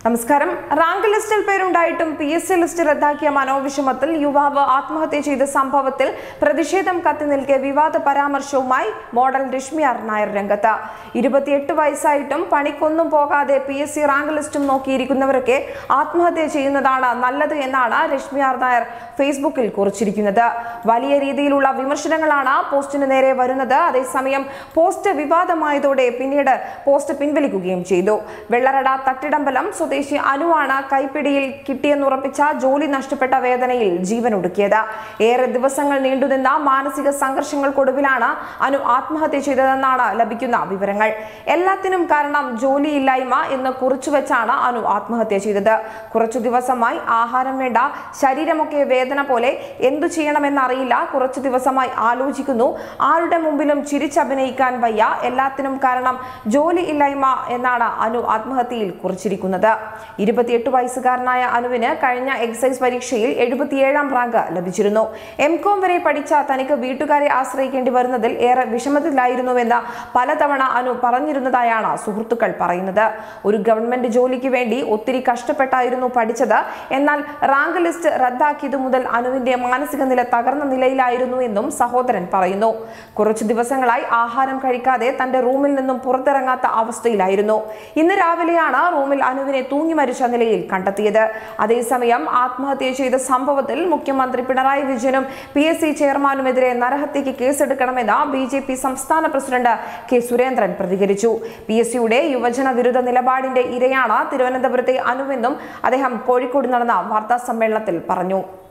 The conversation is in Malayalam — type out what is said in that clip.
നമസ്കാരം റാങ്ക് ലിസ്റ്റിൽ പേരുണ്ടായിട്ടും പി എസ് സി ലിസ്റ്റ് റദ്ദാക്കിയ മനോവിഷമത്തിൽ യുവാവ് ആത്മഹത്യ ചെയ്ത സംഭവത്തിൽ പ്രതിഷേധം കത്തി നിൽക്കെ വിവാദ പരാമർശവുമായി മോഡൽ രശ്മി ആർ നായർ രംഗത്ത് ഇരുപത്തിയെട്ട് വയസ്സായിട്ടും പണിക്കൊന്നും പോകാതെ പി എസ് സി റാങ്ക് ലിസ്റ്റും നോക്കിയിരിക്കുന്നവരൊക്കെ ആത്മഹത്യ ചെയ്യുന്നതാണ് നല്ലത് എന്നാണ് രശ്മി ആർ നായർ ഫേസ്ബുക്കിൽ കുറിച്ചിരിക്കുന്നത് വലിയ രീതിയിലുള്ള വിമർശനങ്ങളാണ് പോസ്റ്റിന് നേരെ വരുന്നത് അതേസമയം പോസ്റ്റ് വിവാദമായതോടെ പിന്നീട് പോസ്റ്റ് പിൻവലിക്കുകയും ചെയ്തു വെള്ളറട തട്ടിടമ്പലം സ്വദേശി അനുവാണ് കൈപ്പിടിയിൽ കിട്ടിയെന്നുറപ്പിച്ച ജോലി നഷ്ടപ്പെട്ട വേദനയിൽ ജീവനൊടുക്കിയത് ഏറെ ദിവസങ്ങൾ നീണ്ടുനിന്ന മാനസിക സംഘർഷങ്ങൾക്കൊടുവിലാണ് അനു ആത്മഹത്യ ചെയ്തതെന്നാണ് ലഭിക്കുന്ന വിവരങ്ങൾ എല്ലാത്തിനും കാരണം ജോലിയില്ലായ്മ എന്ന് കുറിച്ചുവെച്ചാണ് അനു ആത്മഹത്യ ചെയ്തത് കുറച്ചു ദിവസമായി ആഹാരം വേണ്ട ശരീരമൊക്കെ വേദന പോലെ എന്തു ചെയ്യണമെന്നറിയില്ല കുറച്ചു ദിവസമായി ആലോചിക്കുന്നു ആരുടെ മുമ്പിലും ചിരിച്ചഭിനയിക്കാൻ വയ്യ എല്ലാത്തിനും കാരണം ജോലി ഇല്ലായ്മ എന്നാണ് അനു ആത്മഹത്യയിൽ കുറിച്ചിരിക്കുന്നത് ഇരുപത്തിയെട്ട് വയസ്സുകാരനായ അനുവിന് കഴിഞ്ഞ എക്സൈസ് പരീക്ഷയിൽ എഴുപത്തിയേഴാം റാങ്ക് ലഭിച്ചിരുന്നു എം കോം വരെ പഠിച്ച തനിക്ക് വീട്ടുകാരെ ആശ്രയിക്കേണ്ടി വരുന്നതിൽ ഏറെ വിഷമത്തിലായിരുന്നുവെന്ന് പലതവണ അനു പറഞ്ഞിരുന്നതായാണ് സുഹൃത്തുക്കൾ പറയുന്നത് ഒരു ഗവൺമെന്റ് ജോലിക്ക് വേണ്ടി ഒത്തിരി കഷ്ടപ്പെട്ടായിരുന്നു പഠിച്ചത് എന്നാൽ റാങ്ക് ലിസ്റ്റ് റദ്ദാക്കിയതു മുതൽ അനുവിന്റെ മാനസിക നില തകർന്ന നിലയിലായിരുന്നു എന്നും സഹോദരൻ പറയുന്നു കുറച്ചു ദിവസങ്ങളായി ആഹാരം കഴിക്കാതെ തന്റെ റൂമിൽ നിന്നും പുറത്തിറങ്ങാത്ത അവസ്ഥയിലായിരുന്നു ഇന്ന് രാവിലെയാണ് റൂമിൽ അനുവിനെ തൂങ്ങി മരിച്ച നിലയിൽ കണ്ടെത്തിയത് അതേസമയം ആത്മഹത്യ ചെയ്ത സംഭവത്തിൽ മുഖ്യമന്ത്രി പിണറായി വിജയനും പി എസ് സി ചെയർമാനുമെതിരെ നരഹത്യക്ക് കേസെടുക്കണമെന്ന് ബി ജെ പി സംസ്ഥാന പ്രസിഡന്റ് കെ സുരേന്ദ്രൻ പ്രതികരിച്ചു പി എസ് സിയുടെ യുവജന വിരുദ്ധ നിലപാടിന്റെ ഇരയാണ് തിരുവനന്തപുരത്തെ അനുവെന്നും അദ്ദേഹം കോഴിക്കോട് നടന്ന വാർത്താ സമ്മേളനത്തിൽ പറഞ്ഞു